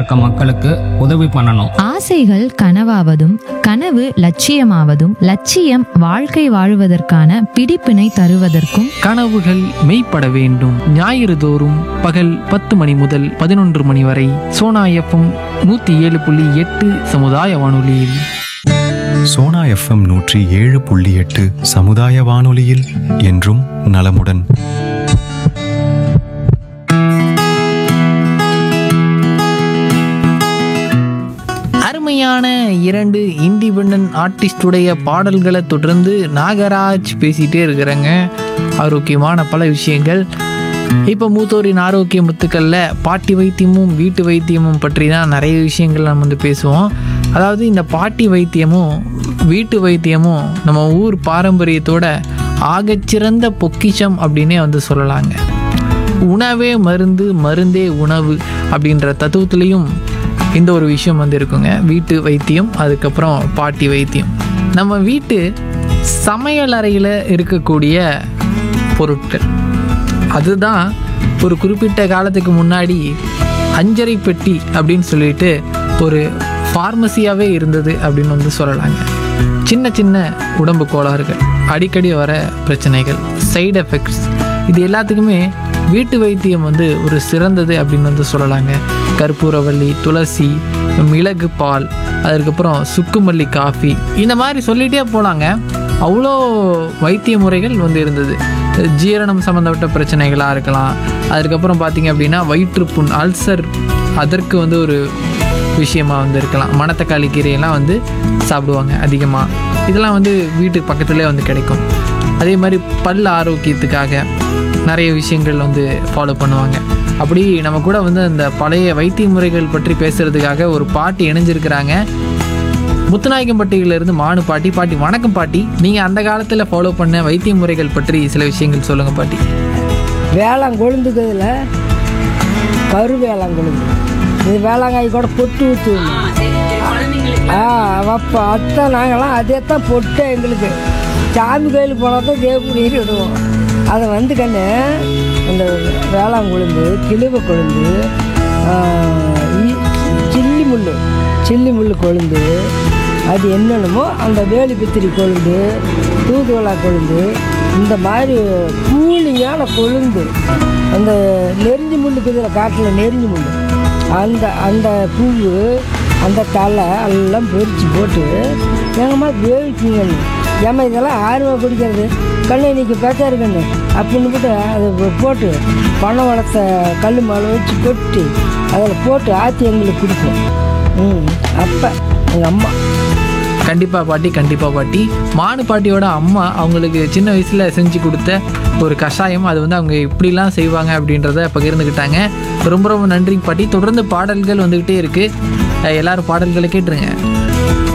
இருக்க மக்களுக்கு உதவி பண்ணணும் ஆசைகள் கனவாவதும் கனவு லட்சியமாவதும் லட்சியம் வாழ்க்கை வாழுவதற்கான பிடிப்பினை தருவதற்கும் கனவுகள் மெய்ப்பட வேண்டும் ஞாயிறு தோறும் பகல் பத்து மணி முதல் பதினொன்று மணி வரை சோனா எஃப்எம் நூற்றி ஏழு புள்ளி எட்டு சமுதாய வானொலியில் சோனா எஃப்எம் நூற்றி ஏழு புள்ளி எட்டு சமுதாய வானொலியில் என்றும் நலமுடன் அருமையான இரண்டு இண்டிபெண்ட் ஆர்டிஸ்டுடைய பாடல்களை தொடர்ந்து நாகராஜ் பேசிகிட்டே இருக்கிறாங்க ஆரோக்கியமான பல விஷயங்கள் இப்போ மூத்தோரின் ஆரோக்கிய முத்துக்களில் பாட்டி வைத்தியமும் வீட்டு வைத்தியமும் பற்றி தான் நிறைய விஷயங்கள் நம்ம வந்து பேசுவோம் அதாவது இந்த பாட்டி வைத்தியமும் வீட்டு வைத்தியமும் நம்ம ஊர் பாரம்பரியத்தோட ஆகச்சிறந்த பொக்கிஷம் அப்படின்னே வந்து சொல்லலாங்க உணவே மருந்து மருந்தே உணவு அப்படின்ற தத்துவத்திலையும் இந்த ஒரு விஷயம் வந்து இருக்குங்க வீட்டு வைத்தியம் அதுக்கப்புறம் பாட்டி வைத்தியம் நம்ம வீட்டு சமையலறையில் இருக்கக்கூடிய பொருட்கள் அதுதான் ஒரு குறிப்பிட்ட காலத்துக்கு முன்னாடி அஞ்சரை பெட்டி அப்படின்னு சொல்லிட்டு ஒரு ஃபார்மசியாகவே இருந்தது அப்படின்னு வந்து சொல்லலாங்க சின்ன சின்ன உடம்பு கோளாறுகள் அடிக்கடி வர பிரச்சனைகள் சைடு எஃபெக்ட்ஸ் இது எல்லாத்துக்குமே வீட்டு வைத்தியம் வந்து ஒரு சிறந்தது அப்படின்னு வந்து சொல்லலாங்க கற்பூரவள்ளி துளசி மிளகு பால் அதுக்கப்புறம் சுக்குமல்லி காஃபி இந்த மாதிரி சொல்லிகிட்டே போலாங்க அவ்வளோ வைத்திய முறைகள் வந்து இருந்தது ஜீரணம் சம்மந்தப்பட்ட பிரச்சனைகளாக இருக்கலாம் அதுக்கப்புறம் பார்த்தீங்க அப்படின்னா வயிற்றுப்புண் அல்சர் அதற்கு வந்து ஒரு விஷயமா வந்து இருக்கலாம் மணத்தக்காளி கீரையெல்லாம் வந்து சாப்பிடுவாங்க அதிகமாக இதெல்லாம் வந்து வீட்டுக்கு பக்கத்துலேயே வந்து கிடைக்கும் அதே மாதிரி பல் ஆரோக்கியத்துக்காக நிறைய விஷயங்கள் வந்து ஃபாலோ பண்ணுவாங்க அப்படி நம்ம கூட வந்து அந்த பழைய வைத்திய முறைகள் பற்றி பேசுறதுக்காக ஒரு பாட்டி இணைஞ்சிருக்கிறாங்க முத்துநாயக்கம்பட்டியிலிருந்து மானு பாட்டி பாட்டி வணக்கம் பாட்டி நீங்கள் அந்த காலத்தில் ஃபாலோ பண்ண வைத்திய முறைகள் பற்றி சில விஷயங்கள் சொல்லுங்கள் பாட்டி வேளாண் கொழுந்துக்குதுல கரு வேளாண் கொழுந்து இது வேளாங்காய் கூட பொட்டு ஊற்றுவோம் ஆ அப்போ அத்தை நாங்களாம் அதே தான் பொட்டு எங்களுக்கு சாமி கோயிலுக்கு போனால் தான் தேவக்குடியில் விடுவோம் அதை வந்து கண்ணு அந்த வேளாண் கொழுந்து கிழுவ கொழுந்து ஆ, இ- சில்லி முள் சில்லி முள் கொழுந்து அது என்னென்னமோ அந்த வேலி பித்திரி கொழுந்து தூதுவளா கொழுந்து இந்த மாதிரி கூலிங்கான கொழுந்து அந்த நெறிஞ்சி முள்ளுக்கு இதில் காட்டில் நெறிஞ்சி முள் அந்த அந்த பூவு அந்த தலை எல்லாம் பொரிச்சு போட்டு எங்கம்மா வேவிக்குங்கன்னு ஏம்மா இதெல்லாம் ஆர்வம் பிடிக்கிறது கண்ணு இன்னைக்கு பேச்சாரு கண்ணு அப்படின்னு போட்டு அதை போ- போட்டு பனை வளர்த்த கல் மேலே வச்சு கொட்டி அதில் போட்டு ஆற்றி எங்களுக்கு கொடுப்போம் ம் அப்போ எங்கள் அம்மா கண்டிப்பாக பாட்டி கண்டிப்பாக பாட்டி மானு பாட்டியோட அம்மா அவங்களுக்கு சின்ன வயசில் செஞ்சு கொடுத்த ஒரு கஷாயம் அது வந்து அவங்க இப்படிலாம் செய்வாங்க அப்படின்றத பகிர்ந்துக்கிட்டாங்க ரொம்ப ரொம்ப நன்றி பாட்டி தொடர்ந்து பாடல்கள் வந்துக்கிட்டே இருக்குது எல்லாரும் பாடல்களை கேட்டுருங்க